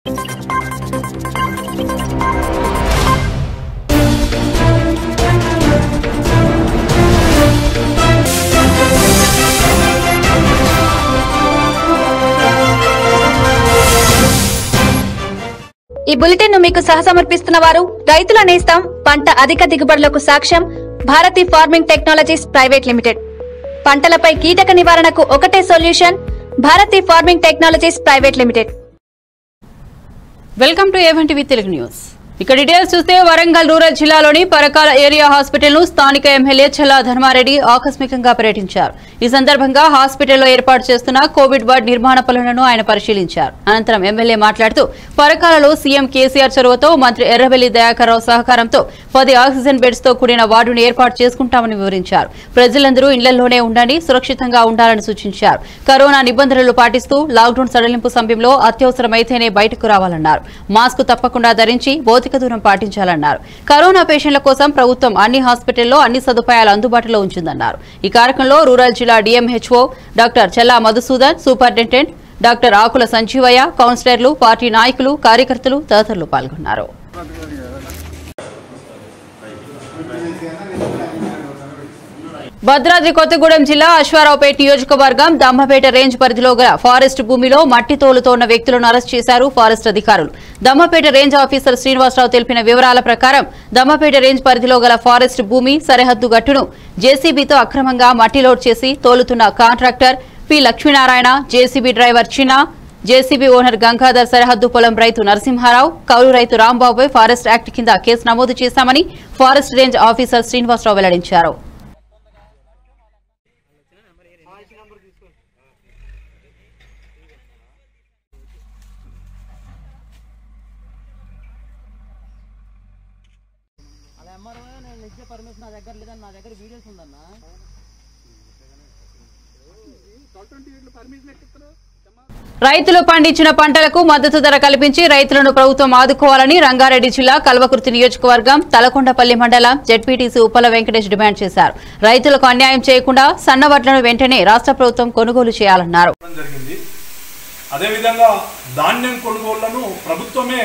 ఈ బులెటిన్ ను మీకు సహసమర్పిస్తున్న వారు రైతుల నేస్తం పంట అధిక దిగుబడులకు సాక్ష్యం Bharathi farming technologies private limited పంటలపై కీటక నివారణకు ఒకటే solution Bharathi farming technologies private limited welcome to A one TV Telugu news ఇక డీటెయిల్స్ చూస్తే వరంగల్ రూరల్ జిల్లాలోని పరకాల ఏరియా హాస్పిటల్ ను స్థానిక ఎమ్మెల్యే చల్లా ధర్మారెడ్డి ఆకస్మికంగా పర్యటించారు ఈ సందర్భంగా హాస్పిటల్లో ఏర్పాటు చేస్తున్న కోవిడ్ వార్డ్ నిర్మాణ పనులను ఆయన పరిశీలించారు అనంతరం ఎమ్మెల్యే మాట్లాడుతూ పరకాలలో సీఎం కేసీఆర్ చొరవతో మంత్రి ఎర్రబెల్లి దయాకర్రావు సహకారంతో పది ఆక్సిజన్ బెడ్స్ తో కూడిన వార్డును ఏర్పాటు చేసుకుంటామని వివరించారు ప్రజలందరూ ఇళ్లలోనే ఉండండి సురక్షితంగా ఉండాలని సూచించారు కరోనా నిబంధనలు పాటిస్తూ లాక్డౌన్ సడలింపు సమయంలో అత్యవసరమైతేనే బయటకు రావాలన్నారు మాస్క్ తప్పకుండా ధరించి భౌతిక దూరం పాటించాలన్నారు కరోనా పేషెంట్ల కోసం ప్రభుత్వం అన్ని హాస్పిటల్లో అన్ని సదుపాయాలు అందుబాటులో ఉంచిందన్నారు ఈ కార్యక్రమంలో రూరల్ జిల్లా DMHO doctor Chella Madhusudan superintendent doctor Akula Sanjeevaiah కౌన్సిలర్లు పార్టీ నాయకులు కార్యకర్తలు తదితరులు పాల్గొన్నారు భద్రాద్రి కొత్తగూడెం జిల్లా అశ్వారావుపేట నియోజకవర్గం దమ్మపేట రేంజ్ పరిధిలో గల ఫారెస్ట్ భూమిలో మట్టి తోలుతో ఉన్న వ్యక్తులను అరెస్ట్ చేశారు ఫారెస్ట్ అధికారులు దమ్మపేట రేంజ్ ఆఫీసర్ శ్రీనివాసరావు తెలిపిన వివరాల ప్రకారం దమ్మపేట రేంజ్ పరిధిలో గల ఫారెస్ట్ భూమి సరిహద్దు గట్టును జేసీబీతో అక్రమంగా మట్టి లోడ్ చేసి తోలుతున్న contractor P Lakshminarayana JCB driver చిన్న జేసీబీ ఓనర్ గంగాధర్ సరిహద్దు పొలం రైతు నరసింహారావు కౌలు రైతు రాంబాబుపై ఫారెస్ట్ యాక్ట్ కింద కేసు నమోదు చేశామని ఫారెస్ట్ రేంజ్ ఆఫీసర్ శ్రీనివాసరావు వెల్లడించారు అలా ఎంఆర్ఓ నేను ఇచ్చే పర్మిషన్ నా దగ్గర లేదని నా దగ్గర వీడియోస్ ఉందన్నా రైతులు పండించిన పంటలకు మద్దతు ధర కల్పించి రైతులను ప్రభుత్వం ఆదుకోవాలని రంగారెడ్డి జిల్లా కల్వకుర్తి నియోజకవర్గం తలకొండపల్లి మండలం జెడ్పీటీసీ ఉప్పల వెంకటేష్ డిమాండ్ చేశారు రైతులకు అన్యాయం చేయకుండా సన్నవడ్లను వెంటనే రాష్ట్ర ప్రభుత్వం కొనుగోలు చేయాలన్నారు చేయడం జరిగింది అదేవిధంగా ధాన్యం కొనుగోళ్లను ప్రభుత్వమే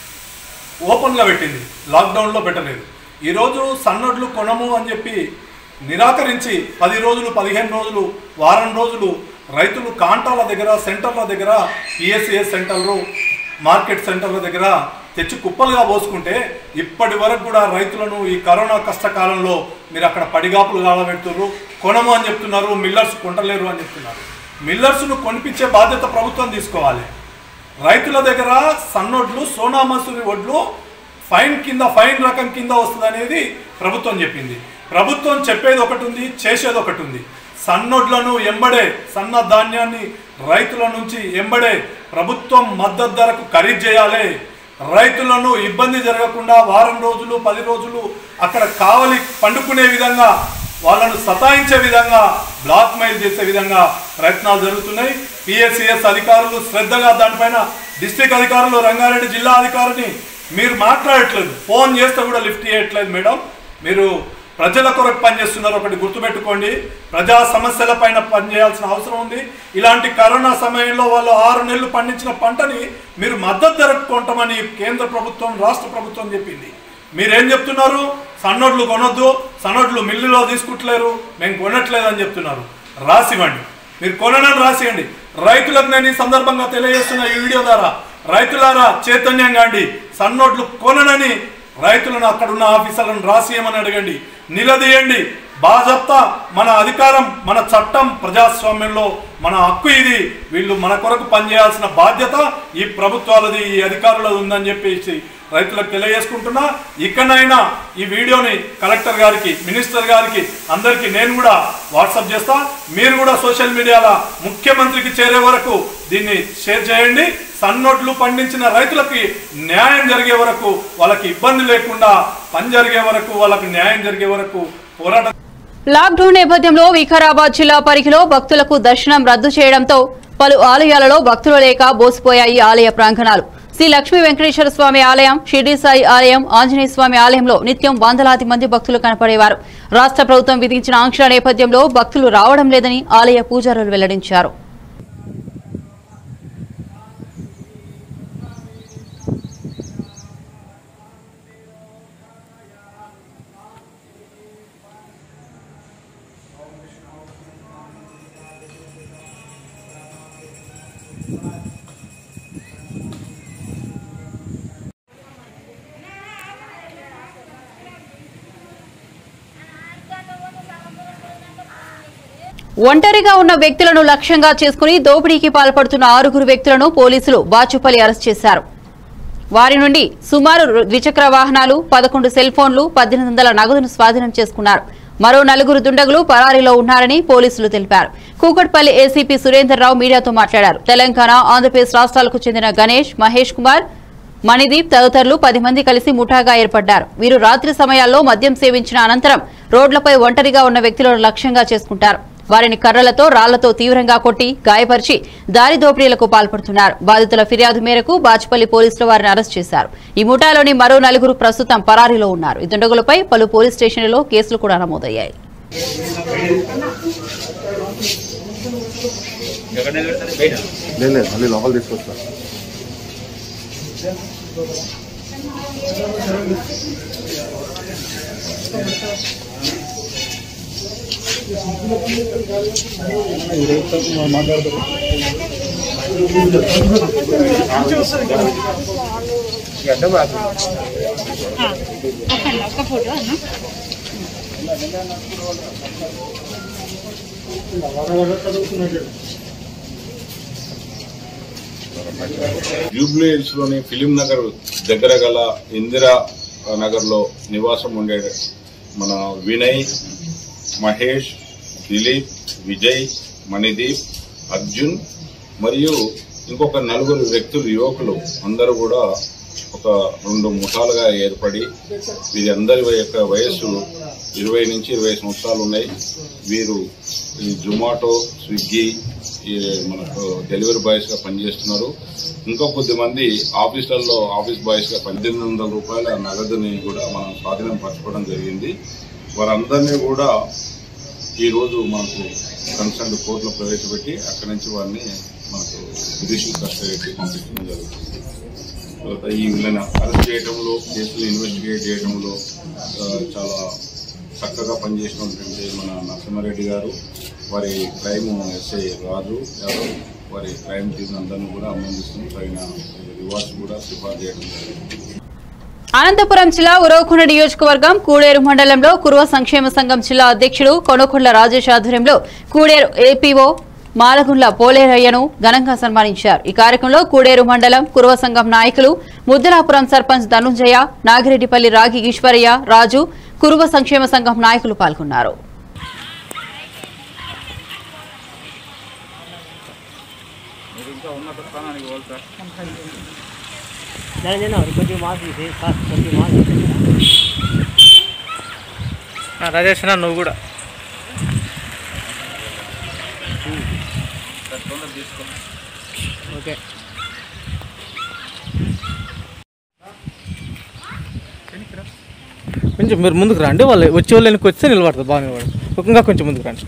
ఓపెన్గా పెట్టింది లాక్డౌన్లో పెట్టలేదు ఈరోజు సన్నడ్లు కొనము అని చెప్పి నిరాకరించి పది రోజులు పదిహేను రోజులు వారం రోజులు రైతులు కాంటాల దగ్గర సెంటర్ల దగ్గర పిఎస్సిఎస్ సెంటర్లు మార్కెట్ సెంటర్ల దగ్గర తెచ్చి కుప్పలుగా పోసుకుంటే ఇప్పటి వరకు కూడా రైతులను ఈ కరోనా కష్టకాలంలో మీరు అక్కడ పడిగాపులు కాలబెడుతున్నారు కొనము అని చెప్తున్నారు మిల్లర్స్ కొంటలేరు అని చెప్తున్నారు మిల్లర్స్ను కొనిపించే బాధ్యత ప్రభుత్వం తీసుకోవాలి రైతుల దగ్గర సన్నొడ్లు సోనా మసూరి వడ్లు ఫైన్ కింద ఫైన్ రకం కింద వస్తుంది అనేది ప్రభుత్వం చెప్పింది ప్రభుత్వం చెప్పేది ఒకటి ఉంది చేసేది ఒకటి ఉంది సన్నొడ్లను ఎంబడే సన్న ధాన్యాన్ని రైతుల నుంచి ఎంబడే ప్రభుత్వం మద్దతు ధరకు ఖరీదు చేయాలి రైతులను ఇబ్బంది జరగకుండా వారం రోజులు పది రోజులు అక్కడ కావలి పండుకునే విధంగా వాళ్ళను సతాయించే విధంగా బ్లాక్ మెయిల్ చేసే విధంగా ప్రయత్నాలు జరుగుతున్నాయి పిఎస్సిఎస్ అధికారులు శ్రద్ధగా దానిపైన డిస్ట్రిక్ట్ అధికారులు రంగారెడ్డి జిల్లా అధికారిని మీరు మాట్లాడట్లేదు ఫోన్ చేస్తే కూడా లిఫ్ట్ చేయట్లేదు మేడం మీరు ప్రజల కొరకు పనిచేస్తున్నారు ఒకటి గుర్తుపెట్టుకోండి ప్రజా సమస్యల పైన పనిచేయాల్సిన అవసరం ఉంది ఇలాంటి కరోనా సమయంలో వాళ్ళు ఆరు నెలలు పండించిన పంటని మీరు మద్దతు ధరకు కొంటామని కేంద్ర ప్రభుత్వం రాష్ట్ర ప్రభుత్వం చెప్పింది మీరేం చెప్తున్నారు సన్నోడ్లు కొనొద్దు సన్నోడ్లు మిల్లులో తీసుకుంటలేరు మేము కొనట్లేదు అని చెప్తున్నారు రాసివ్వండి మీరు కొననని రాసియండి రైతులకు నేను ఈ సందర్భంగా తెలియజేస్తున్న ఈ వీడియో ద్వారా రైతులారా చైతన్యం కాండి సన్నోడ్లు కొననని రైతులను అక్కడున్న ఆఫీసర్లను రాసియమని అడగండి నిలదీయండి బాజప్తా మన అధికారం మన చట్టం ప్రజాస్వామ్యంలో మన హక్కు ఇది వీళ్ళు మన కొరకు పనిచేయాల్సిన బాధ్యత ఈ ప్రభుత్వాలది ఈ అధికారులది ఉందని చెప్పేసి రైతులకు తెలియజేసుకుంటున్నా ఇకనైనా ఈ వీడియోని కలెక్టర్ గారికి మినిస్టర్ గారికి అందరికీ నేను కూడా వాట్సాప్ చేస్తా మీరు కూడా సోషల్ మీడియాలో ముఖ్యమంత్రికి చేరే వరకు దీన్ని షేర్ చేయండి సన్నొడ్లు పండించిన రైతులకి న్యాయం జరిగే వరకు వాళ్ళకి ఇబ్బంది లేకుండా పని జరిగే వరకు వాళ్ళకి న్యాయం జరిగే వరకు పోరాటం లాక్డౌన్ నేపథ్యంలో వికారాబాద్ జిల్లా పరిధిలో భక్తులకు దర్శనం రద్దు చేయడంతో పలు ఆలయాలలో భక్తులు లేక బోసిపోయాయి ఆలయ ప్రాంగణాలు శ్రీ లక్ష్మీ వెంకటేశ్వర స్వామి ఆలయం షిర్డీ సాయి ఆలయం ఆంజనేయ స్వామి ఆలయంలో నిత్యం వందలాది మంది భక్తులు కనపడేవారు రాష్ట్ర ప్రభుత్వం విధించిన ఆంక్షల నేపథ్యంలో భక్తులు రావడం లేదని ఆలయ పూజారులు వెల్లడించారు ఒంటరిగా ఉన్న వ్యక్తులను లక్ష్యంగా చేసుకుని దోపిడీకి పాల్పడుతున్న ఆరుగురు వ్యక్తులను పోలీసులు బాచుపల్లి అరెస్ట్ చేశారు వారి నుండి సుమారు ద్విచక్ర వాహనాలు పదకొండు సెల్ ఫోన్లు పద్దెనిమిది వందల నగదును స్వాధీనం చేసుకున్నారు మరో నలుగురు దుండగులు పరారీలో ఉన్నారని పోలీసులు తెలిపారు కూకట్పల్లి ఏసీపీ సురేందర్ రావు మీడియాతో మాట్లాడారు తెలంగాణ ఆంధ్రప్రదేశ్ రాష్ట్రాలకు చెందిన గణేష్ మహేష్ కుమార్ మణిదీప్ తదితరులు పది మంది కలిసి ముఠాగా ఏర్పడ్డారు వీరు రాత్రి సమయాల్లో మద్యం సేవించిన అనంతరం రోడ్లపై ఒంటరిగా ఉన్న వ్యక్తులను లక్ష్యంగా చేసుకుంటారు వారిని కర్రలతో రాళ్లతో తీవ్రంగా కొట్టి గాయపరిచి దారి దోపిడీలకు పాల్పడుతున్నారు బాధితుల ఫిర్యాదు మేరకు బాచుపల్లి పోలీసులు వారిని అరెస్ట్ చేశారు ఈ ముఠాలోని మరో నలుగురు ప్రస్తుతం పరారీలో ఉన్నారు ఈ దుండగులపై పలు పోలీస్ స్టేషన్లలో కేసులు కూడా నమోదయ్యాయి లేదు లేదు మళ్ళీ లోపల తీసుకొస్తా జూబ్లీ హిల్స్ లోని ఫిలిం నగర్ దగ్గర గల ఇందిరా నగర్ లో నివాసం ఉండే మన వినయ్ మహేష్ దిలీప్ విజయ్ మణిదీప్ అర్జున్ మరియు ఇంకొక నలుగురు వ్యక్తులు యువకులు అందరూ కూడా ఒక రెండు ముఠాలుగా ఏర్పడి వీరందరి యొక్క వయస్సు ఇరవై నుంచి ఇరవై సంవత్సరాలు ఉన్నాయి వీరు ఈ జొమాటో స్విగ్గీ ఈ మనకు డెలివరీ బాయ్స్ గా పనిచేస్తున్నారు ఇంకా కొద్దిమంది ఆఫీసులలో ఆఫీస్ బాయ్స్ గా పద్దెనిమిది వందల రూపాయల నగదుని కూడా మనం స్వాధీనం పరచుకోవడం జరిగింది వారందరినీ కూడా ఈ రోజు మనకు కన్సర్న్ కోర్టులో ప్రవేశపెట్టి అక్కడి నుంచి వారిని మనకు జ్యుడిషియల్ కస్టడీకి పంపించడం జరుగుతుంది తర్వాత ఈ వీళ్ళని అరెస్ట్ చేయడంలో కేసులు ఇన్వెస్టిగేట్ చేయడంలో ఆ, చాలా చక్కగా పనిచేసినటువంటి మన నరసింహారెడ్డి గారు వారి క్రైమ్ ఎస్ఐ రాజు యాదవ్ వారి క్రైమ్ టీం అందరినీ కూడా అభినందిస్తూ తగిన రివార్డ్స్ కూడా సిఫార్సు చేయడం జరిగింది అనంతపురం జిల్లా ఉరవకొండ నియోజకవర్గం కూడేరు మండలంలో కురువ సంక్షేమ సంఘం జిల్లా అధ్యక్షుడు కొనకొండ రాజేష్ ఆధ్వర్యంలో కూడేరు ఏపీఓ మాలగుండ్ల పోలేరయ్యను ఘనంగా సన్మానించారు ఈ కార్యక్రమంలో కూడేరు మండలం కురువ సంఘం నాయకులు ముద్దలాపురం సర్పంచ్ ధనుంజయ నాగిరెడ్డిపల్లి రాగి ఈశ్వరయ్య రాజు కురువ సంక్షేమ సంఘం నాయకులు పాల్గొన్నారు నేను కొంచెం మాకు ఇది సార్ కొంచెం మాకు రాజేష్ అన్న నువ్వు కూడా ఓకే కొంచెం మీరు ముందుకు రండి వాళ్ళు వచ్చే వాళ్ళు వెనక్కి వస్తే నిలబడుతుంది బాగా నిలబడదు ఇంకా కొంచెం ముందుకు రండి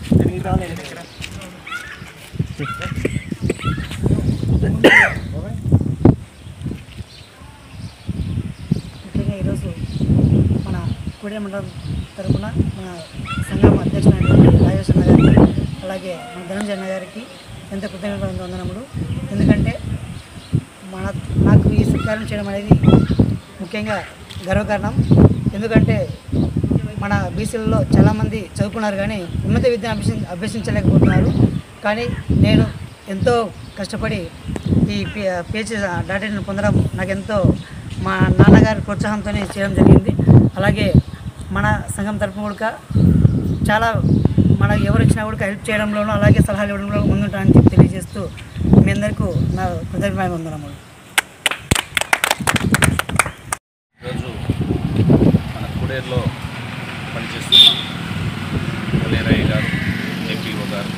ముఖ్యంగా ఈరోజు మన కూడే మండలం తరపున మన సంఘం అధ్యక్షుడైనటువంటి రాజేష్ అన్న గారికి అలాగే మన ధనంజయ అన్న గారికి ఎంత కృతజ్ఞత వందనములు ఎందుకంటే మన నాకు ఈ సత్కారం చేయడం అనేది ముఖ్యంగా గర్వకారణం ఎందుకంటే మన బీసీలలో చాలామంది చదువుకున్నారు కానీ ఉన్నత విద్య అభ్యసి అభ్యసించలేకపోతున్నారు కానీ నేను ఎంతో కష్టపడి ఈ పిహెచ్ డాక్టరేట్ని పొందడం నాకెంతో మా నాన్నగారి ప్రోత్సాహంతోనే చేయడం జరిగింది అలాగే మన సంఘం తరపున కూడా చాలా మన ఎవరు వచ్చినా కూడా హెల్ప్ చేయడంలోనూ అలాగే సలహాలు ఇవ్వడంలో ముందుంటానని చెప్పి తెలియజేస్తూ మీ అందరికీ నా కృతజ్ఞత వందనములు ఈరోజు మన కూడేరులో పనిచేస్తున్న కొలేరయ్య గారు ఏపీఓ గారు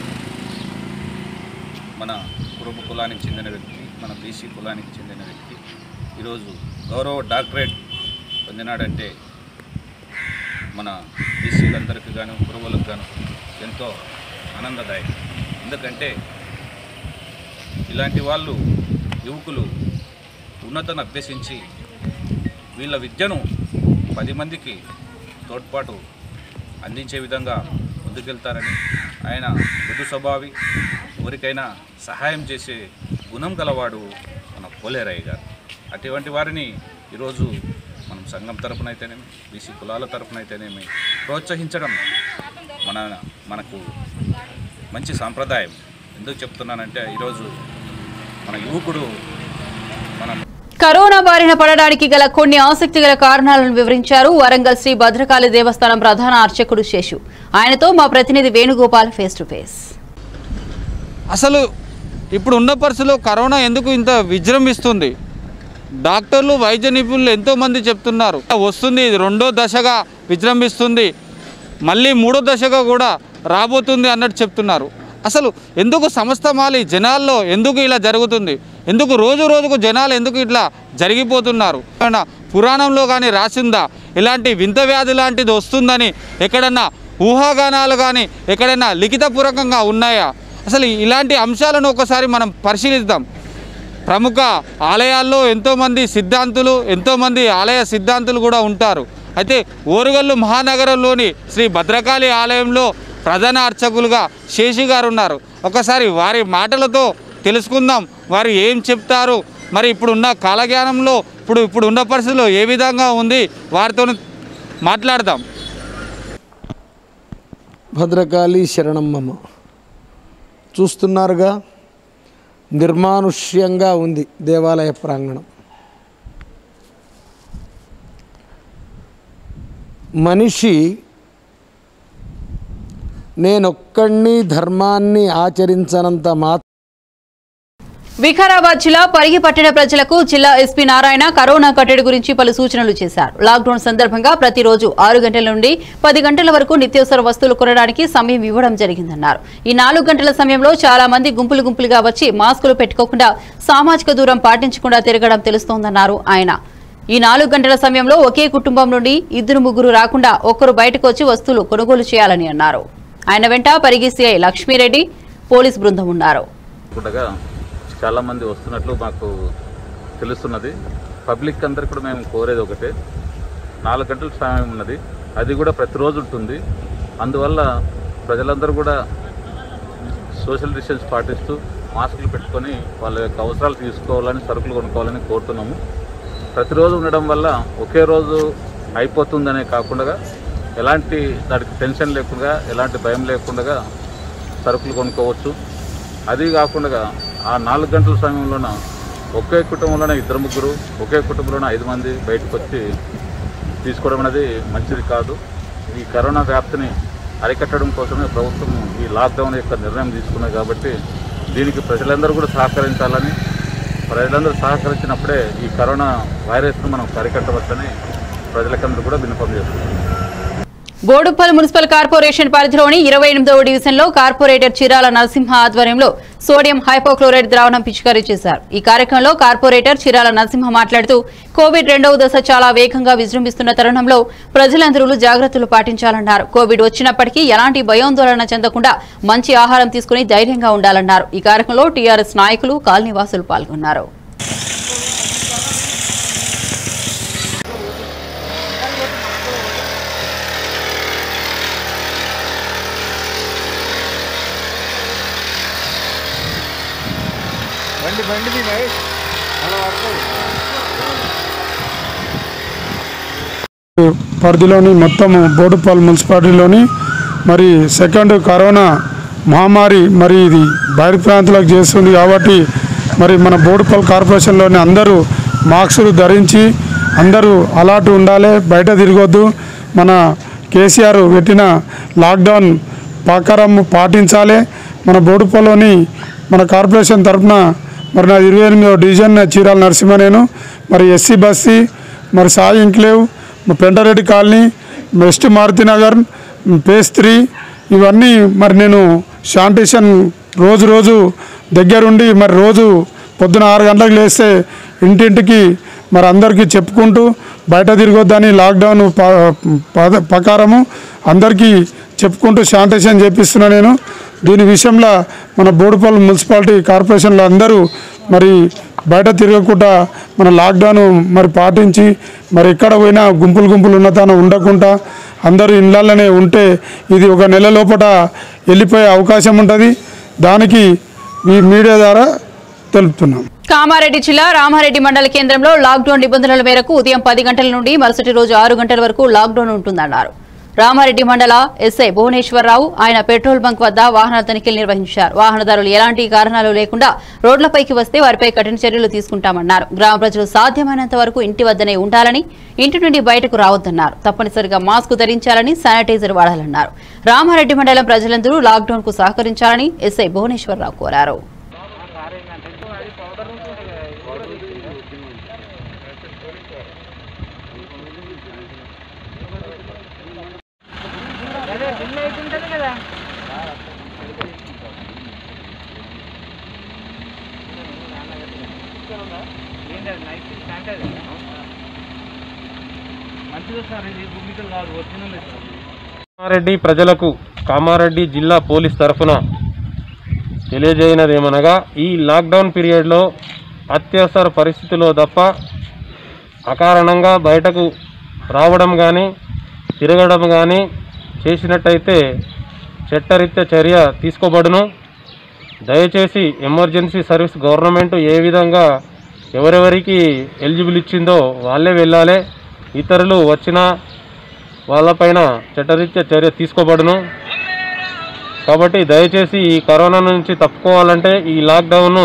మన కురుబు కులానికి చెందిన వ్యక్తి మన బీసీ కులానికి చెందిన వ్యక్తి ఈరోజు గౌరవ డాక్టరేట్ పొందినాడంటే మన బీసీలందరికీ గాను కురువులకు గాను ఎంతో ఆనందదాయకం ఎందుకంటే ఇలాంటి వాళ్ళు యువకులు ఉన్నతను అభ్యసించి వీళ్ళ విద్యను పది మందికి తోడ్పాటు అందించే విధంగా ముందుకెళ్తారని ఆయన మృదు స్వభావి ఎవరికైనా సహాయం చేసే గుణం గలవాడు మన పోలేరయ్య గారు అటువంటి వారిని ఈరోజు మనం సంఘం తరపున అయితేనేమి బీసీ కులాల తరపున అయితేనేమి ప్రోత్సహించడం మన మనకు మంచి సాంప్రదాయం ఎందుకు చెప్తున్నానంటే ఈరోజు మన యువకుడు మనం కరోనా బారిన పడడానికి గల కొన్ని ఆసక్తిగల కారణాలను వివరించారు వరంగల్ శ్రీ భద్రకాళి దేవస్థానం ప్రధాన అర్చకుడు శేషు ఆయనతో మా ప్రతినిధి వేణుగోపాల్ ఫేస్ టు ఫేస్ అసలు ఇప్పుడు ఉన్న పరిస్థితిలో కరోనా ఎందుకు ఇంత విజృంభిస్తుంది డాక్టర్లు వైద్య నిపుణులు ఎంతోమంది చెప్తున్నారు వస్తుంది ఇది రెండో దశగా విజృంభిస్తుంది మళ్ళీ మూడో దశగా కూడా రాబోతుంది అన్నట్టు చెప్తున్నారు అసలు ఎందుకు సమస్తమాలి జనాల్లో ఎందుకు ఇలా జరుగుతుంది ఎందుకు రోజు రోజుకు జనాలు ఎందుకు ఇట్లా జరిగిపోతున్నారు ఏమన్నా పురాణంలో కానీ రాసిందా ఇలాంటి వింత వ్యాధి లాంటిది వస్తుందని ఎక్కడన్నా ఊహాగానాలు కానీ ఎక్కడైనా లిఖితపూర్వకంగా ఉన్నాయా అసలు ఇలాంటి అంశాలను ఒకసారి మనం పరిశీలిద్దాం ప్రముఖ ఆలయాల్లో ఎంతోమంది సిద్ధాంతులు ఎంతోమంది ఆలయ సిద్ధాంతులు కూడా ఉంటారు అయితే ఓరుగల్లు మహానగరంలోని శ్రీ భద్రకాళి ఆలయంలో ప్రధాన అర్చకులుగా శేషి గారు ఉన్నారు ఒకసారి వారి మాటలతో తెలుసుకుందాం వారు ఏం చెప్తారు మరి ఇప్పుడున్న కాలజ్ఞానంలో ఇప్పుడు ఇప్పుడు ఉన్న పరిస్థితిలో ఏ విధంగా ఉంది వారితో మాట్లాడదాం భద్రకాళి శరణమ్మమ్మ చూస్తున్నారుగా నిర్మానుష్యంగా ఉంది దేవాలయ ప్రాంగణం మనిషి నేనొక్కడిని ధర్మాన్ని ఆచరించనంత మాత్రం వికారాబాద్ జిల్లా పరిగి పట్టణ ప్రజలకు జిల్లా ఎస్పీ నారాయణ కరోనా కట్టడి గురించి పలు సూచనలు చేశారు లాక్డౌన్ సందర్భంగా ప్రతిరోజు ఆరు గంటల నుండి పది గంటల వరకు నిత్యావసర వస్తువులు కొనడానికి సమయం ఇవ్వడం జరిగిందన్నారు ఈ నాలుగు గంటల సమయంలో చాలా మంది గుంపులు గుంపులుగా వచ్చి మాస్కులు పెట్టుకోకుండా సామాజిక దూరం పాటించకుండా తిరగడం తెలుస్తోందన్నారు ఆయన ఈ నాలుగు గంటల సమయంలో ఒకే కుటుంబం నుండి ఇద్దరు ముగ్గురు రాకుండా ఒక్కరు బయటకు వచ్చి వస్తువులు కొనుగోలు చేయాలని అన్నారు ఆయన వెంట పరిగి సిఐ లక్ష్మీరెడ్డి పోలీస్ బృందం ఉన్నారు ఉండగా చాలామంది వస్తున్నట్లు మాకు తెలుస్తున్నది పబ్లిక్ అందరికి కూడా మేము కోరేది ఒకటే నాలుగు గంటల సమయం ఉన్నది అది కూడా ప్రతిరోజు ఉంటుంది అందువల్ల ప్రజలందరూ కూడా సోషల్ డిస్టెన్స్ పాటిస్తూ మాస్కులు పెట్టుకొని వాళ్ళ యొక్క అవసరాలు తీసుకోవాలని సరుకులు కొనుక్కోవాలని కోరుతున్నాము ప్రతిరోజు ఉండడం వల్ల ఒకే రోజు అయిపోతుందనే కాకుండా ఎలాంటి దానికి టెన్షన్ లేకుండా ఎలాంటి భయం లేకుండా సరుకులు కొనుక్కోవచ్చు అది కాకుండా ఆ నాలుగు గంటల సమయంలోన ఒకే కుటుంబంలోనే ఇద్దరు ముగ్గురు ఒకే కుటుంబంలోనే ఐదు మంది బయటకు వచ్చి తీసుకోవడం అనేది మంచిది కాదు ఈ కరోనా వ్యాప్తిని అరికట్టడం కోసమే ప్రభుత్వం ఈ లాక్డౌన్ యొక్క నిర్ణయం తీసుకున్నది కాబట్టి దీనికి ప్రజలందరూ కూడా సహకరించాలని ప్రజలందరూ సహకరించినప్పుడే ఈ కరోనా వైరస్ను మనం అరికట్టవచ్చని ప్రజలకందరూ కూడా విన్నపం చేస్తున్నాం బోడుప్పల్ మున్సిపల్ కార్పొరేషన్ పరిధిలోని ఇరవై ఎనిమిదవ డివిజన్లో కార్పొరేటర్ చిరాల నరసింహ ఆధ్వర్యంలో సోడియం హైపోక్లోరైడ్ ద్రావణం పిచికారీ చేశారు ఈ కార్యక్రమంలో కార్పొరేటర్ చిరాల నరసింహ మాట్లాడుతూ కోవిడ్ రెండవ దశ చాలా వేగంగా విజృంభిస్తున్న తరుణంలో ప్రజలందరూ జాగ్రత్తలు పాటించాలన్నారు కోవిడ్ వచ్చినప్పటికీ ఎలాంటి భయాందోళన చెందకుండా మంచి ఆహారం తీసుకుని ధైర్యంగా ఉండాలన్నారు ఈ కార్యక్రమంలో టీఆర్ఎస్ నాయకులు కాలనీవాసులు పాల్గొన్నారు బండి బండి అలా పరిధిలోని మొత్తం బోడుపాల్ మున్సిపాలిటీలోని మరి సెకండ్ కరోనా మహమ్మారి మరి ఇది బయట ప్రాంతాలకు చేస్తుంది కాబట్టి మరి మన బోడుపాల్ కార్పొరేషన్లోని అందరూ మాస్కులు ధరించి అందరూ అలర్ట్ ఉండాలి బయట తిరగొద్దు మన కేసీఆర్ పెట్టిన లాక్డౌన్ ప్రకారం పాటించాలి మన బోడుపల్లోని మన కార్పొరేషన్ తరఫున మరి నా ఇరవై ఎనిమిదో డివిజన్ చీరాల నరసింహ నేను మరి ఎస్సీ బస్తీ మరి Sai enclave Pentareddy colony west Maruthi Nagar phase three ఇవన్నీ మరి నేను శానిటేషన్ రోజు రోజు దగ్గరుండి మరి రోజు పొద్దున ఆరు గంటలకు లేస్తే ఇంటింటికి మరి అందరికీ చెప్పుకుంటూ బయట తిరగొద్దని లాక్డౌన్ ప- పద- ప్రకారము అందరికీ చెప్పుకుంటూ శానిటేషన్ చేపిస్తున్నా నేను దీని విషయంలో మన బోడుపల్లి మున్సిపాలిటీ కార్పొరేషన్లో అందరూ మరి బయట తిరగకుండా మన లాక్డౌన్ మరి పాటించి మరి ఎక్కడ పోయినా గుంపులు గుంపులు ఉన్నతాన ఉండకుండా అందరూ ఇళ్ళల్లోనే ఉంటే ఇది ఒక నెల లోపల వెళ్ళిపోయే అవకాశం ఉంటుంది దానికి ఈ మీడియా ద్వారా తెలుపుతున్నాం కామారెడ్డి జిల్లా రామారెడ్డి మండల కేంద్రంలో లాక్డౌన్ నిబంధనల మేరకు ఉదయం పది గంటల నుండి మరుసటి రోజు ఆరు గంటల వరకు లాక్డౌన్ ఉంటుందన్నారు రామారెడ్డి మండల ఎస్ఐ భువనేశ్వరరావు ఆయన పెట్రోల్ బంక్ వద్ద వాహనాల తనిఖీలు నిర్వహించారు వాహనదారులు ఎలాంటి కారణాలు లేకుండా రోడ్లపైకి వస్తే వారిపై కఠిన చర్యలు తీసుకుంటామన్నారు గ్రామ ప్రజలు సాధ్యమైనంత వరకు ఇంటి వద్దనే ఉండాలని ఇంటి నుండి బయటకు రావద్దన్నారు తప్పనిసరిగా మాస్క్ ధరించాలని శానిటైజర్ వాడాలన్నారు రామారెడ్డి మండలం ప్రజలందరూ లాక్డౌన్ కు సహకరించాలని ఎస్ఐ భువనేశ్వరరావు కోరారు కామారెడ్డి ప్రజలకు కామారెడ్డి జిల్లా పోలీస్ తరఫున తెలియజేయనదేమనగా ఈ లాక్డౌన్ పీరియడ్లో అత్యవసర పరిస్థితుల్లో తప్ప అకారణంగా బయటకు రావడం కానీ తిరగడం కానీ చేసినట్టయితే చట్టరీత్యా చర్య తీసుకోబడును దయచేసి ఎమర్జెన్సీ సర్వీస్ గవర్నమెంట్ ఏ విధంగా ఎవరెవరికి ఎలిజిబుల్ ఇచ్చిందో వాళ్ళే వెళ్ళాలి ఇతరులు వచ్చిన వాళ్ళపైన చట్టరీత్యా చర్య తీసుకోబడును కాబట్టి దయచేసి ఈ కరోనా నుంచి తప్పుకోవాలంటే ఈ లాక్డౌన్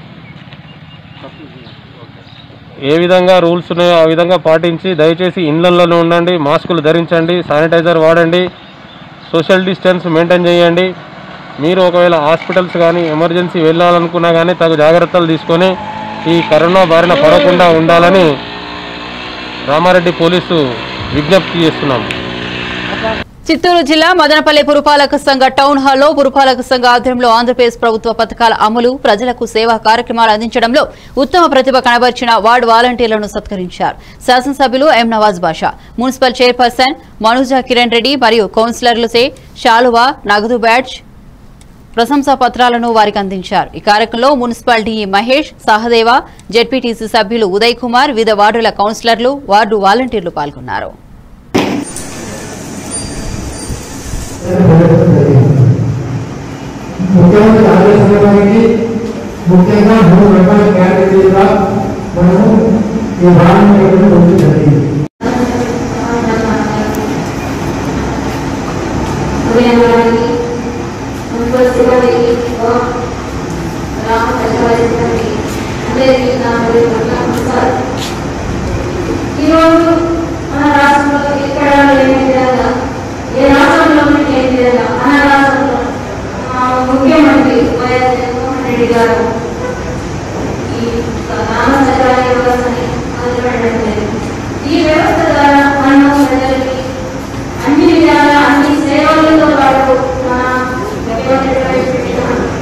ఏ విధంగా రూల్స్ ఉన్నాయో ఆ విధంగా పాటించి దయచేసి ఇళ్లలోనే ఉండండి మాస్కులు ధరించండి శానిటైజర్ వాడండి సోషల్ డిస్టెన్స్ మెయింటైన్ చేయండి మీరు ఒకవేళ హాస్పిటల్స్ కానీ ఎమర్జెన్సీ వెళ్ళాలనుకున్నా కానీ తగు జాగ్రత్తలు తీసుకొని ఈ కరోనా బారిన పడకుండా ఉండాలని రామారెడ్డి పోలీసు విజ్ఞప్తి చేస్తున్నాము చిత్తూరు జిల్లా మదనపల్లి పురపాలక సంఘ టౌన్ హాల్లో పురపాలక సంఘ ఆధ్వర్యంలో ఆంధ్రప్రదేశ్ ప్రభుత్వ పథకాల అమలు ప్రజలకు సేవా కార్యక్రమాలు అందించడంలో ఉత్తమ ప్రతిభ కనబర్చిన వార్డు వాలంటీర్లను సత్కరించారు శాసనసభ్యులు M Nawaz Basha municipal chairperson Manuja Kiran Reddy మరియు కౌన్సిలర్లచే శాలువా నగదు బ్యాడ్జ్ ప్రశంసా పత్రాలను వారికి అందించారు ఈ కార్యక్రమంలో municipal DE Mahesh Sahadeva ZPTC సభ్యులు ఉదయ్ కుమార్ వివిధ వార్డుల కౌన్సిలర్లు వార్డు వాలంటీర్లు పాల్గొన్నారు ముఖ్యమంత్రి ఆదేశించడానికి ముఖ్యంగా మూడు రకాల కేటగిరీగా మనము ఈ వాహనం పొంది జరిగింది ఈరోజు మన రాష్ట్రంలో ఎక్కడ లేని విధంగా ఏ రాష్ట్రంలో లేని విధంగా మన రాష్ట్రంలో ఆ, ముఖ్యమంత్రి వైఎస్ జగన్మోహన్ రెడ్డి గారు ఈ గ్రామ సచివాలయ వ్యవస్థని మొదలుపెట్టడం జరిగింది ఈ వ్యవస్థ ద్వారా మనం ప్రజలకి అన్ని విధాల అన్ని సేవలతో పాటు మన ముఖ్యమంత్రి ప్రవేశపెట్టిన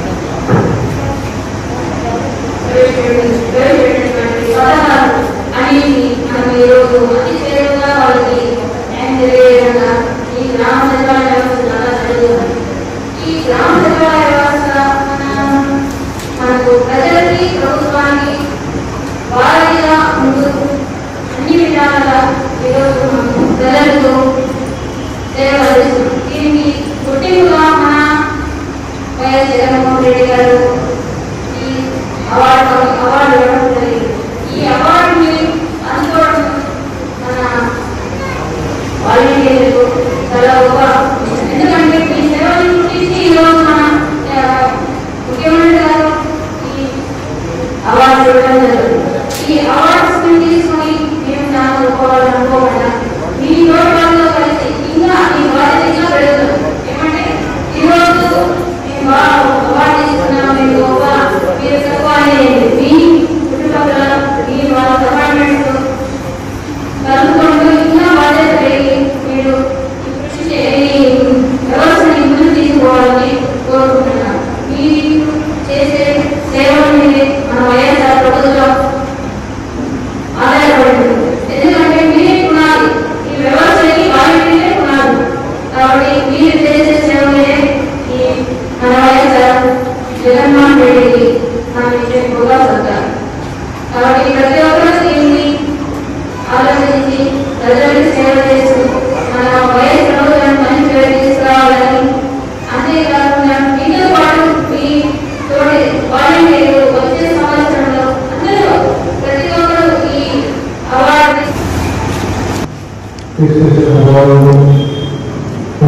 ప్రవేశపెట్టిన- ప్రవేశపెట్టినటువంటి పథకాలు అన్నిటిని మనం ఈరోజు అతి సేవగా వాళ్ళకి న్యాయం తెలియజేయడంగా ఈ గ్రామ సచివాలయ వ్యవస్థ చాలా జరుగుతుంది ఈ గ్రామ సచివాలయ వ్యవస్థ మన మనకు ప్రజలకి ప్రభుత్వానికి వారిగా ముందు అన్ని విధాలుగా ఈరోజు మనం ప్రజలకు సేవ అందిస్తున్నాం దీనికి గుర్తింపుగా మన వైఎస్ జగన్మోహన్ రెడ్డి గారు ఈ అవార్డు అవార్డు ఇవ్వడం జరిగింది ఈ అవార్డుని అందుకోవడం మన వాలంటీర్లకు చాలా గొప్ప విషయం. ఎందుకంటే ఈ సేవలను గుర్తించి ఈరోజు మన ఆ, ముఖ్యమంత్రి గారు ఈ అవార్డు ఇవ్వడం జరుగుతుంది ఈ అవార్డ్స్ తీసుకొని మేము చాలా గొప్పవాళ్ళు అనుకోకుండా మీ తోటలో కలిసి ఇంకా ఈ బాధ్యత ఇంకా పెరుగుతుంది ఏమంటే ఈరోజు మేము బాగా అవార్డు తీసుకున్నాం మీరు గొప్ప మీరు తక్కువ అనేది మీ చుట్టుపక్కల మీ వాళ్ళ డిపార్ట్మెంట్ కలుపుకుంటూ ఇంకా బాధ్యత పెరిగి మీరు ఈ కృషి చే- ఈ వ్యవస్థని ముందుకు తీసుకోవాలని కోరుకుంటున్నాను మీరు చేసే సేవల మీద మన వైఎస్ఆర్ ప్రభుత్వం ఆధారపడి ఉంటుంది ఎందుకంటే మీరే పునాది ఈ వ్యవస్థకి వాలంటీరే పునాది కాబట్టి మీరు చేసే సేవలే ఈ మన వైఎస్ఆర్ జగన్మోహన్ రెడ్డికి మనం ఇచ్చే ఎక్కువగా సత్తారు కాబట్టి ప్రతి ఒక్కరూ దీన్ని ఆలోచించి ప్రజలకు సేవ చేస్తూ మన వైఎస్ ప్రభుత్వాన్ని మంచి పేరు తీసుకురావాలని అంతేకాకుండా మీతో పాటు మీ తోటి వాలంటీర్లు వచ్చే సంవత్సరంలో అందరూ ప్రతి ఒక్కరూ ఈ అవార్డు తీసుకొచ్చిన అవార్డును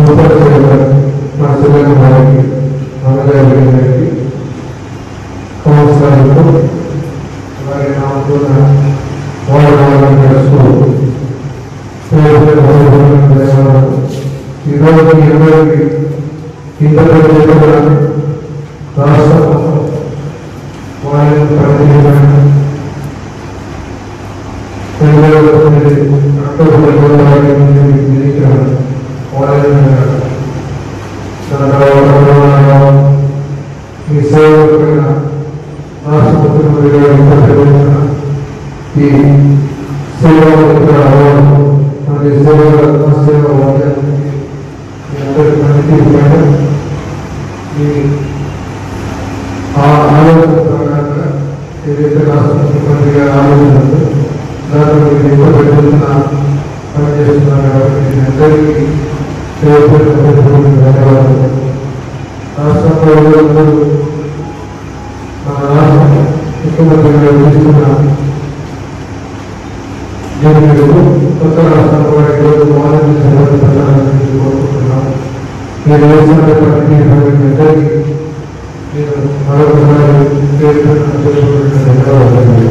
మా శ్రీలంక గారికి అన్నగారి గారికి సంవత్సరాలకు అలాగే నాకున్న వారి వారిని తెలుస్తూ ఈరోజు మీ అందరికీ ఇంటర్వ్యూ చేసిన రాష్ట్ర వారిని ప్రతినిధించిన రెండు వేల తొమ్మిది అక్టోబర్ ఇరవై తారీఖు నుంచి మీకు విధించిన వారిని మీ సేవలపైన రాష్ట్ర ముఖ్యమంత్రి గారు ప్రకటించిన ఈ సేవా మిత్ర అవార్డు మరియు సేవల సేవ వాక్యానికి మీ అందరి పనితీరుపైన మీ ఆ ఆలోచన ప్రకారంగా ఏదైతే రాష్ట్ర ముఖ్యమంత్రి గారి ఆలోచన ఉందో దాంట్లో మీరు ఎక్కువ పెట్టుతున్న పనిచేస్తున్నారు కాబట్టి మీ అందరికీ సేవపడిన ధన్యవాదాలు రాష్ట్రంలో అందరూ మన రాష్ట్ర ముఖ్యమంత్రి గారు తీసుకున్న దీని మేరకు కొత్త రాష్ట్రంలో కూడా ఈరోజు మౌనం ప్రధానమంత్రి కోరుకుంటున్నాం మీరు వేసినటువంటి మీ అందరికీ నేను మరొకసారి పేరు ధన్యవాదాలు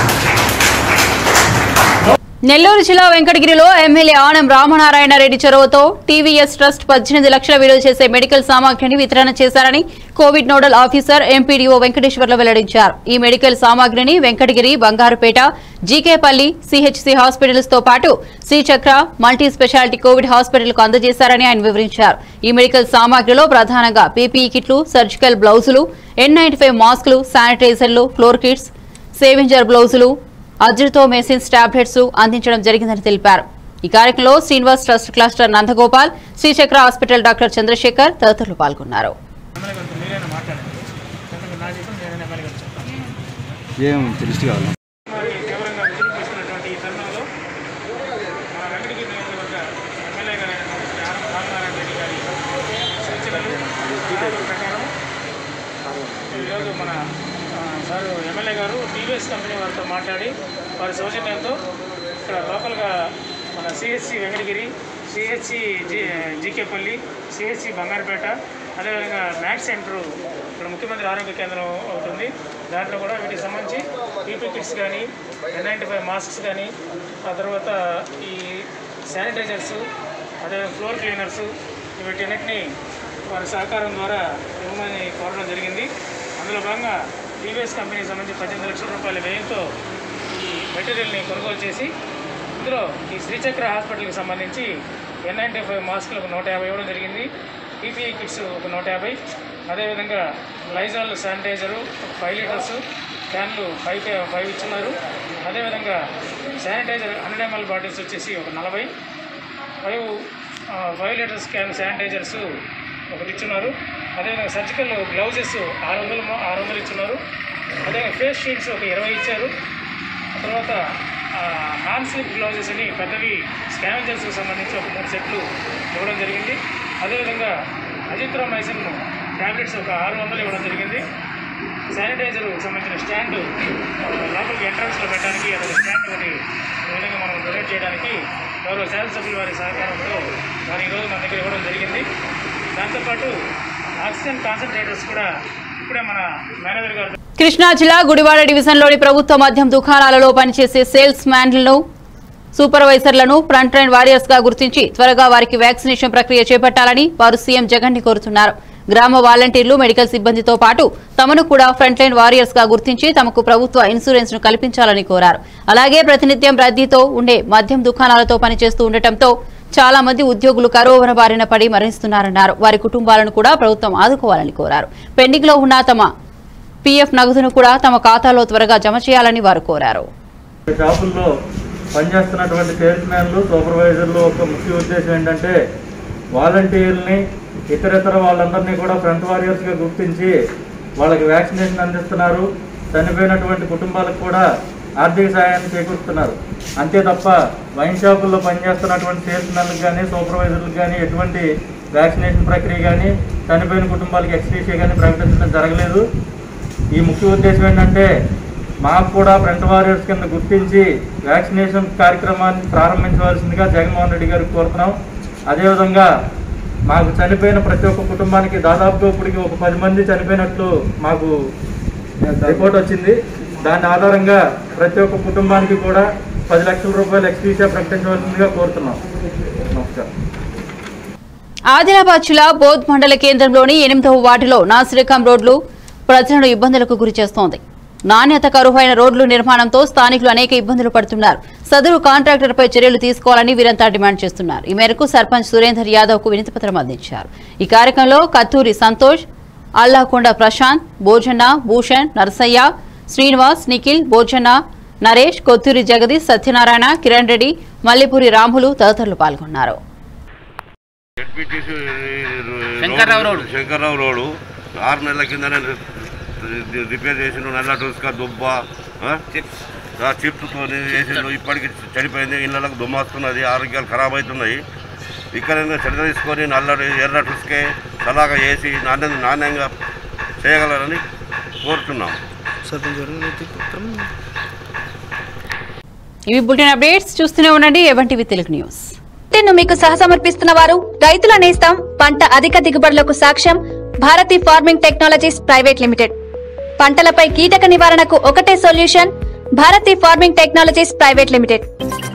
నెల్లూరు జిల్లా వెంకటగిరిలో ఎమ్మెల్యే ఆనం రామనారాయణ రెడ్డి చొరవతో టీవీఎస్ ట్రస్ట్ పద్దెనిమిది లక్షల విలువ చేసే మెడికల్ సామాగ్రిని వితరణ చేశారని covid nodal officer MPDO Venkateswarlu వెల్లడించారు ఈ మెడికల్ సామాగ్రిని వెంకటగిరి బంగారుపేట జీకేపల్లి సిహెచ్సి హాస్పిటల్స్ తో పాటు Srichakra multi speciality covid hospital కు అందజేశారని ఆయన వివరించారు ఈ మెడికల్ సామాగ్రిలో ప్రధానంగా పీపీఈ కిట్లు సర్జికల్ బ్లౌజులు ఎన్ నైన్టీ ఫైవ్ మాస్కులు శానిటైజర్లు ఫ్లోర్ కిట్స్ సేవింజర్ బ్లౌజులు అజ్రితోమెసిన్స్ టాబ్లెట్స్ అందించడం జరిగిందని తెలిపారు ఈ కార్యక్రమంలో Srinivas trust cluster Nandagopal Srichakra hospital doctor Chandrasekhar తదితరులు పాల్గొన్నారు ఏం తెలిసి కావాలి మరి తీవ్రంగా విజృంభిస్తున్నటువంటి ఈ తరుణంలో మన వెంకటగిరి నియోజకవర్గ ఎమ్మెల్యే గారైనటువంటి ఆనం రామనారాయణ రెడ్డి గారి సూచనలు సలహాల ప్రకారం ఈరోజు మన ఆ, సార్ ఎమ్మెల్యే గారు టీవీఎస్ కంపెనీ వారితో మాట్లాడి వారి సౌజన్యంతో ఇక్కడ లోకల్గా మన CHC Venkatagiri CHC G GKPalli CHC Bangarupeta అదేవిధంగా మ్యాక్స్ సెంటర్ ఇక్కడ ముఖ్యమంత్రి ఆరోగ్య కేంద్రం అవుతుంది దాంట్లో కూడా వీటికి సంబంధించి పీపీ కిట్స్ కానీ ఎన్ నైంటీ ఫైవ్ మాస్క్స్ కానీ ఆ తర్వాత ఈ శానిటైజర్స్ అదే ఫ్లోర్ క్లీనర్స్ వీటన్నిటిని వారి సహకారం ద్వారా ఇవ్వమని కోరడం జరిగింది అందులో భాగంగా టీవీఎస్ కంపెనీకి సంబంధించి పద్దెనిమిది లక్షల రూపాయల వ్యయంతో ఈ మెటీరియల్ని కొనుగోలు చేసి ఇందులో ఈ శ్రీచక్ర హాస్పిటల్కి సంబంధించి ఎన్ నైంటీ ఫైవ్ మాస్కులకు నూట యాభై ఇవ్వడం జరిగింది పీపీఈ కిట్స్ ఒక నూట యాభై అదేవిధంగా లైజాల్ శానిటైజరు ఒక ఫైవ్ లీటర్స్ క్యాన్లు ఫైవ్ కే- ఫైవ్ ఇచ్చున్నారు అదేవిధంగా శానిటైజర్ హండ్రెడ్ ఎంఎల్ బాటిల్స్ వచ్చేసి ఒక నలభై ఫైవ్ ఆ, ఫైవ్ లీటర్స్ క్యాన్ శానిటైజర్స్ ఒకటి ఇచ్చున్నారు అదేవిధంగా సర్జికల్ గ్లౌజెస్ ఆరు వందలు మా- ఆరు వందలు ఇచ్చున్నారు అదేవిధంగా ఫేస్ షీల్డ్స్ ఒక ఇరవై ఇచ్చారు ఆ తర్వాత హ్యాండ్ స్లిప్ గ్లౌజెస్ అని పెద్దవి స్కావెంజర్స్కి సంబంధించి ఒక మూడు సెట్లు ఇవ్వడం జరిగింది అదేవిధంగా అజిత్రోమైసిన్ ట్యాబ్లెట్స్ ఒక ఆరు వందలు ఇవ్వడం జరిగింది శానిటైజర్ సంబంధించిన స్టాండ్ ఆ, లోపలికి ఎంట్రన్స్లో పెట్టడానికి అదొక స్టాండ్ ఒకటి ఈ విధంగా మనం డొనేట్ చేయడానికి గౌరవ శాసనసభ్యుల వారి సహకారంతో వారు ఈరోజు మన దగ్గర ఇవ్వడం జరిగింది దాంతోపాటు ఆక్సిజన్ కాన్సన్ట్రేటర్స్ కూడా ఇప్పుడే మన మేనేజర్ గారు కృష్ణా జిల్లా గుడివాడ డివిజన్లోని ప్రభుత్వ మద్యం దుకాణాలలో పనిచేసే సేల్స్ మ్యాన్లను సూపర్వైజర్లను ఫ్రంట్ లైన్ వారియర్స్ గా గుర్తించి త్వరగా వారికి వ్యాక్సినేషన్ ప్రక్రియ చేపట్టాలని వారు సీఎం జగన్ ని కోరుతున్నారు గ్రామ వాలంటీర్లు మెడికల్ సిబ్బందితో పాటు తమను కూడా ఫ్రంట్ లైన్ వారియర్స్ గా గుర్తించి తమకు ప్రభుత్వ ఇన్సూరెన్స్ ను కల్పించాలని కోరారు అలాగే ప్రతినిత్యం రద్దీతో ఉండే మద్యం దుకాణాలతో పనిచేస్తూ ఉండటంతో చాలా మంది ఉద్యోగులు కరోనా బారిన పడి మరణిస్తున్నారన్నారు వారి కుటుంబాలను కూడా ప్రభుత్వం ఆదుకోవాలని కోరారు పెండింగ్ లో ఉన్న తమ పీఎఫ్ నగదును కూడా తమ ఖాతాలో త్వరగా జమ చేయాలని వారు కోరారు షాపుల్లో పనిచేస్తున్నటువంటి సేల్స్ మ్యాన్లు సూపర్వైజర్లు ఒక ముఖ్య ఉద్దేశం ఏంటంటే వాలంటీర్ని ఇతరితర వాళ్ళందరినీ కూడా ఫ్రంట్ వారియర్స్గా గుర్తించి వాళ్ళకి వ్యాక్సినేషన్ అందిస్తున్నారు చనిపోయినటువంటి కుటుంబాలకు కూడా ఆర్థిక సహాయాన్ని చేకూరుస్తున్నారు అంతే తప్ప వైన్ షాపుల్లో పనిచేస్తున్నటువంటి సేల్స్ మ్యాన్లకు కానీ సూపర్వైజర్లకు కానీ ఎటువంటి వ్యాక్సినేషన్ ప్రక్రియ కానీ చనిపోయిన కుటుంబాలకు ఎక్స్గ్రేషియా కానీ ప్రకటించడం జరగలేదు ఈ ముఖ్య ఉద్దేశం ఏంటంటే మాకు కూడా ఫ్రంట్ వారియర్స్ కింద గుర్తించి వ్యాక్సినేషన్ కార్యక్రమాన్ని ప్రారంభించవలసిందిగా జగన్మోహన్ రెడ్డి గారికి కోరుతున్నాం అదేవిధంగా మాకు చనిపోయిన ప్రతి ఒక్క కుటుంబానికి దాదాపుగా ఇప్పటికి ఒక పది మంది చనిపోయినట్లు మాకు రిపోర్ట్ వచ్చింది దాని ఆధారంగా ప్రతి ఒక్క కుటుంబానికి కూడా పది లక్షల రూపాయలు ఎక్స్పీసీగా ప్రకటించవలసిందిగా కోరుతున్నాం నమస్కారం ఆదిలాబాద్ జిల్లా బోధ్ మండల కేంద్రంలోని ఎనిమిదవ వార్డులో నాసిరకం రోడ్లు ప్రజలను ఇబ్బందులకు గురి చేస్తోంది నాణ్యత కరువైన రోడ్లు నిర్మాణంతో స్థానికులు అనేక ఇబ్బందులు పడుతున్నారు సదరు కాంట్రాక్టర్పై చర్యలు తీసుకోవాలని వీరంతా డిమాండ్ చేస్తున్నారు ఈ మేరకు సర్పంచ్ సురేందర్ యాదవ్ కు వినతిపత్రం అందించారు ఈ కార్యక్రమంలో కత్తూరి సంతోష్ అల్లాకొండ ప్రశాంత్ భోజన్న భూషణ్ నరసయ్య శ్రీనివాస్ నిఖిల్ భోజన్న నరేష్ కొత్తూరి జగదీష్ సత్యనారాయణ కిరణ్ రెడ్డి మల్లిపూరి రాములు తదితరులు పాల్గొన్నారు శంకర్రావు రోడ్ శంకర్రావు రోడ్డు ఆరు నెలల కిందనే రి- రిపేర్ చేసిండు నల్ల టూస్కా దుబ్బ చిప్స్తో చేసిండు ఇప్పటికి చెడిపోయింది ఇళ్ళకు దుమ్మ వస్తున్నది ఆరోగ్యాలు ఖరాబ్ అవుతున్నాయి ఇక్కడ శ్రద్ధ తీసుకొని నల్ల ఎర్ర టూస్కే సలాగా వేసి నాణ్య నాణ్యంగా చేయగలరని కోరుతున్నాం ఇవి బులెటిన్ అప్డేట్స్ చూస్తూనే ఉండండి ఎవంటివి తెలుగు న్యూస్ ను మీకు సహసమర్పిస్తున్న వారు రైతుల నేస్తం పంట అధిక దిగుబడులకు సాక్ష్యం Bharathi farming technologies private limited పంటలపై కీటక నివారణకు ఒకటే solution Bharathi farming technologies private limited